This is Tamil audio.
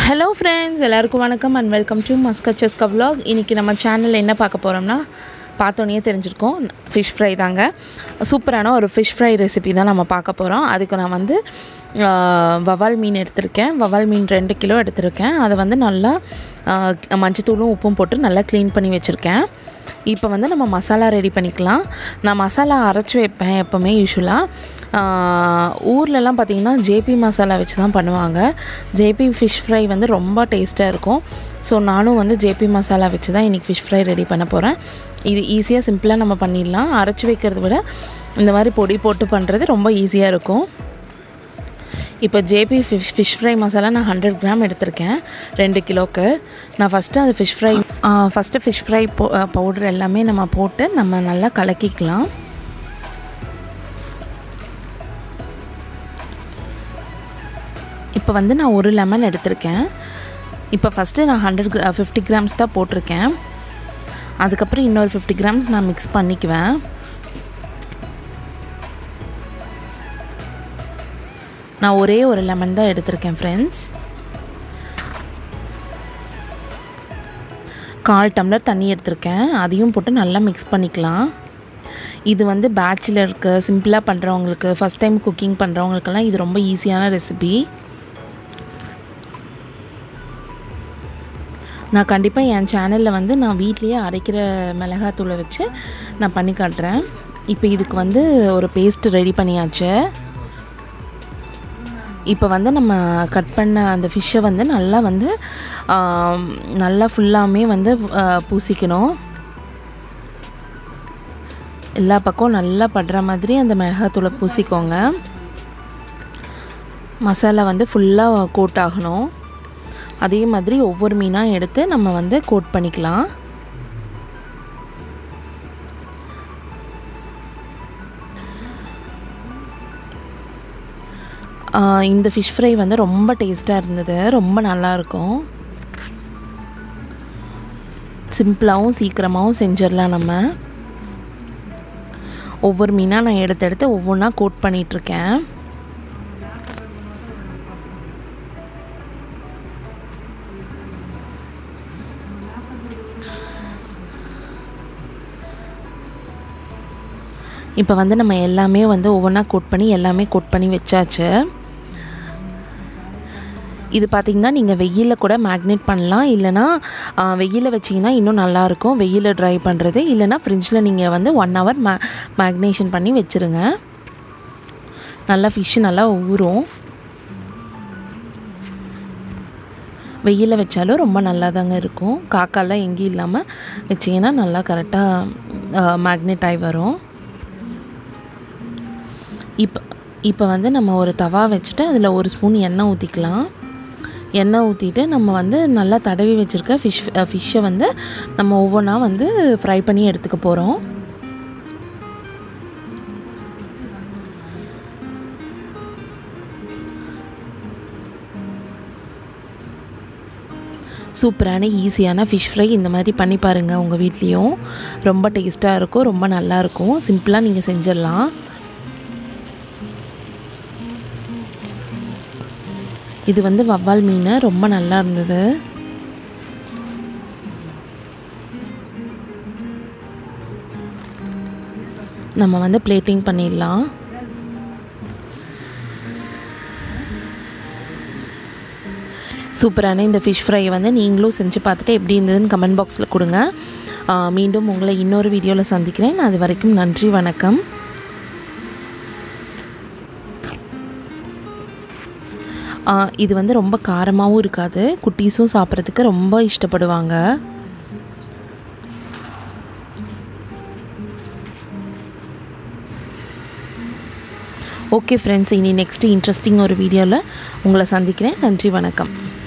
ஹலோ ஃப்ரெண்ட்ஸ் எல்லாருக்கும் வணக்கம் அண்ட் வெல்கம் டு மஸ்கச்சஸ்கா vlog இன்றைக்கி நம்ம சேனலில் என்ன பார்க்க போகிறோம்னா பார்த்தோன்னே தெரிஞ்சிருக்கோம் ஃபிஷ் ஃப்ரை தாங்க சூப்பரான ஒரு ஃபிஷ் ஃப்ரை ரெசிபி தான் நம்ம பார்க்க போகிறோம் அதுக்கு நான் வந்து ஆ, வவால் மீன் எடுத்திருக்கேன் வவால் மீன் ரெண்டு கிலோ எடுத்திருக்கேன் அதை வந்து நல்லா ஆ, மஞ்சத்தூளும் உப்பும் போட்டு நல்லா க்ளீன் பண்ணி வச்சுருக்கேன் இப்போ வந்து நம்ம மசாலா ரெடி பண்ணிக்கலாம் நான் மசாலா அரைச்சி வைப்பேன் எப்போவுமே யூஸ்வலாக ஊர்லலாம் பார்த்திங்கன்னா ஜேபி மசாலா வச்சு தான் பண்ணுவாங்க ஜேபி ஃபிஷ் ஃப்ரை வந்து ரொம்ப டேஸ்ட்டாக இருக்கும் ஸோ நானும் வந்து ஜேபி மசாலா வச்சு தான் இன்றைக்கி ஃபிஷ் ஃப்ரை ரெடி பண்ண போகிறேன் இது ஈஸியாக சிம்பிளாக நம்ம பண்ணிடலாம் அரைச்சி வைக்கிறத விட இந்த மாதிரி பொடி போட்டு பண்ணுறது ரொம்ப ஈஸியாக இருக்கும் இப்போ JP fish fish fry masala நான் ஹண்ட்ரட் கிராம் எடுத்திருக்கேன் ரெண்டு கிலோக்கு நான் ஃபஸ்ட்டு அது fish fry first fish fry போ பவுடர் எல்லாமே நம்ம போட்டு நம்ம நல்லா கலக்கிக்கலாம் இப்போ வந்து நான் ஒரு லெமன் எடுத்திருக்கேன் இப்போ ஃபஸ்ட்டு நான் ஹண்ட்ரட் கிரா ஃபிஃப்டி கிராம்ஸ் தான் போட்டிருக்கேன் அதுக்கப்புறம் இன்னொரு ஃபிஃப்டி கிராம்ஸ் நான் மிக்ஸ் பண்ணிக்குவேன் நான் ஒரே ஒரு லெமன் தான் எடுத்திருக்கேன் ஃப்ரெண்ட்ஸ் கால் டம்ளர் தண்ணி எடுத்திருக்கேன் அதையும் போட்டு நல்லா மிக்ஸ் பண்ணிக்கலாம் இது வந்து பேச்சுலருக்கு சிம்பிளாக பண்ணுறவங்களுக்கு ஃபஸ்ட் டைம் குக்கிங் பண்ணுறவங்களுக்கெல்லாம் இது ரொம்ப ஈஸியான ரெசிபி நான் கண்டிப்பாக என் சேனலில் வந்து நான் வீட்லேயே அரைக்கிற மிளகாத்தூளை வச்சு நான் பண்ணி காட்டுறேன் இப்போ இதுக்கு வந்து ஒரு பேஸ்ட் ரெடி பண்ணியாச்சு இப்போ வந்து நம்ம கட் பண்ண அந்த ஃபிஷ்ஷை வந்து நல்லா வந்து ஆம், நல்லா ஃபுல்லாமே வந்து ஆ, பூசிக்கணும் எல்லா பக்கம் நல்லா படுற மாதிரி அந்த மிளகாத்தூளை பூசிக்கோங்க மசாலா வந்து ஃபுல்லாக கோட் ஆகணும் அதே மாதிரி ஒவ்வொரு மீனாக எடுத்து நம்ம வந்து கோட் பண்ணிக்கலாம் ஆ, இந்த ஃபிஷ் ஃப்ரை வந்து ரொம்ப டேஸ்ட்டாக இருந்தது ரொம்ப நல்லாயிருக்கும் சிம்பிளாகவும் சீக்கிரமாகவும் செஞ்சிடலாம் நம்ம ஒவ்வொரு மீனாக நான் எடுத்து எடுத்து ஒவ்வொன்றா கோட் பண்ணிகிட்ருக்கேன் இப்போ வந்து நம்ம எல்லாமே வந்து ஒவ்வொன்றா கோட் பண்ணி எல்லாமே கோட் பண்ணி வச்சாச்சு இது பார்த்திங்கன்னா நீங்கள் வெயிலில் கூட மேக்னேட் பண்ணலாம் இல்லைனா வெயிலில் வச்சிங்கன்னா இன்னும் நல்லாயிருக்கும் வெயிலில் ட்ரை பண்ணுறது இல்லைனா ஃப்ரிட்ஜில் நீங்கள் வந்து ஒன் ஹவர் மே மேக்னேஷன் பண்ணி வச்சுருங்க நல்லா ஃபிஷ்ஷு நல்லா ஊறும் வெயிலில் வச்சாலும் ரொம்ப நல்லா தாங்க இருக்கும் காக்காலாம் எங்கேயும் இல்லாமல் வச்சிங்கன்னா நல்லா கரெக்டாக மேக்னேட் ஆகி வரும் இப்போ இப்போ வந்து நம்ம ஒரு தவா வச்சுட்டு அதில் ஒரு ஸ்பூன் எண்ணெய் ஊற்றிக்கலாம் எண்ணெய் ஊற்றிட்டு நம்ம வந்து நல்லா தடவி வச்சுருக்க ஃபிஷ் ஃபிஷ்ஷை வந்து நம்ம ஒவ்வொன்றா வந்து ஃப்ரை பண்ணி எடுத்துக்க போகிறோம் சூப்பரான ஈஸியான ஃபிஷ் ஃப்ரை இந்த மாதிரி பண்ணி பாருங்கள் உங்கள் வீட்லேயும் ரொம்ப டேஸ்ட்டாக இருக்கும் ரொம்ப நல்லாயிருக்கும் சிம்பிளாக நீங்கள் செஞ்சிடலாம் இது வந்து வவ்வால் மீன் ரொம்ப நல்லா இருந்தது நம்ம வந்து பிளேட்டிங் பண்ணிடலாம் சூப்பரான இந்த ஃபிஷ் ஃப்ரை வந்து நீங்களும் செஞ்சு பார்த்துட்டு எப்படி இருந்ததுன்னு கமெண்ட் பாக்ஸில் கொடுங்க ஆ, மீண்டும் உங்களை இன்னொரு வீடியோவில் சந்திக்கிறேன் அது வரைக்கும் நன்றி வணக்கம் ஆ, இது வந்து ரொம்ப காரமாகவும் இருக்காது குட்டீஸும் சாப்பிட்றதுக்கு ரொம்ப இஷ்டப்படுவாங்க ஓகே ஃப்ரெண்ட்ஸ் இனி நெக்ஸ்ட்டு இன்ட்ரெஸ்டிங் ஒரு வீடியோவில் உங்களை சந்திக்கிறேன் நன்றி வணக்கம்